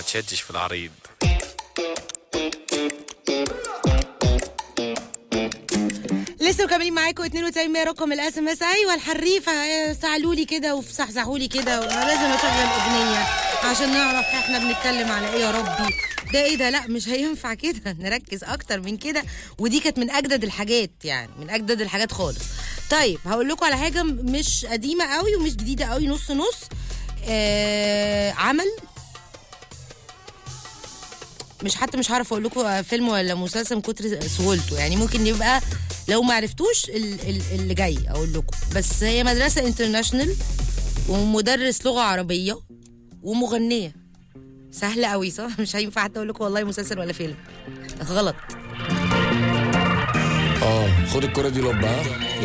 تشدش في العريض لسه مكملين معاكم 92 رقم الاس ام اس ايوه الحريفه سعلوا لي كده وفصحصحوا لي كده وانا لازم اشغل اغنيه عشان نعرف احنا بنتكلم على ايه يا ربي ده ايه ده لا مش هينفع كده نركز اكتر من كده ودي كانت من اجدد الحاجات يعني من اجدد الحاجات خالص طيب هقول لكم على حاجه مش قديمه قوي ومش جديده قوي نص نص آه عمل مش حتى مش هعرف اقول لكم فيلم ولا مسلسل من كتر سهولته يعني ممكن يبقى لو ما عرفتوش ال- ال- اللي جاي اقول لكم بس هي مدرسه انترناشونال ومدرس لغه عربيه ومغنيه سهله قوي صح مش هينفع حتى اقول لكم والله مسلسل ولا فيلم غلط اه خد الكرة دي لبها